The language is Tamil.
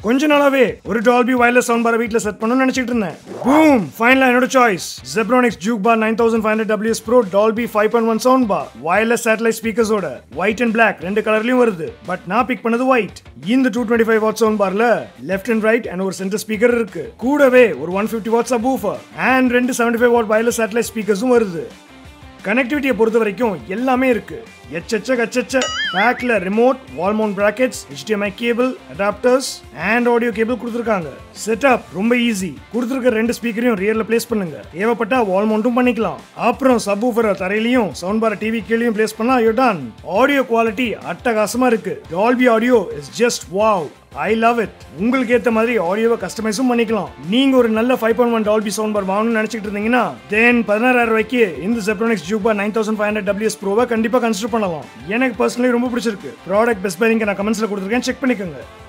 கொஞ்ச நாளாவே ஒரு டால்பி வயர்லெஸ் சவுண்ட் பார் வீட்ல செட் பண்ணணும்னு நினைச்சிட்டு இருந்தேன் பூம் ஃபைனலா என்னோட choice Zebronics juke bar nine thousand five hundred WS pro Dolby five point one sound bar wireless satellite ஸ்பீக்கர்ஸோட ஒயிட் அண்ட் பிளாக் ரெண்டு கலர்லயும் வருது பட் நான் பிக் பண்ணது ஒயிட் இந்த two twenty five watt sound பார்ல லெஃப்ட் அண்ட் ரைட் அண்ட் ஒரு சென்டர் ஸ்பீக்கர் இருக்கு கூடவே ஒரு one fifty watts subwoofer and ரெண்டு seventy five watt wireless satellite ஸ்பீக்கர்ஸும் வருது கனெக்டிவிட்டியை பொறுத்த வரைக்கும் எல்லாமே இருக்கு எச்சச்ச கச்சச்ச பேக்ல remote wall mount brackets HDMI cable adapters and audio cable கொடுத்துருக்காங்க செட்டப் ரொம்ப ஈஸி கொடுத்துருக்க ரெண்டு ஸ்பீக்கரையும் ரியர்ல பிளேஸ் பண்ணுங்க தேவைப்பட்டா வால் மவுண்ட்டும் பண்ணிக்கலாம் அப்புறம் சப் ஊஃபரை தரையிலையும் சவுண்ட் பார் டிவி கீழேயும் பிளேஸ் பண்ணா யூ டன் ஆடியோ குவாலிட்டி அட்டகாசமா இருக்கு Dolby audio is just wow I love it உங்களுக்கு ஏத்த மாதிரி ஆடியோவை கஸ்டமைஸும் பண்ணிக்கலாம் நீங்க ஒரு நல்ல five point one Dolby sound bar வாங்கணும்னு நினைச்சிட்டு இருந்தீங்கன்னா தென் பதினாறாயிரம் ரூபாய்க்கு இந்த Zebronics juke bar nine thousand five hundred WS ப்ரோவை கண்டிப்பா கன்சிடர் பண்ணலாம் எனக்கு பர்சனலி ரொம்ப பிடிச்சிருக்கு ப்ராடக்ட் பெஸ்ட் பை நான் கமெண்ட்ஸ்ல கொடுத்துருக்கேன் செக் பண்ணிக்கோங்க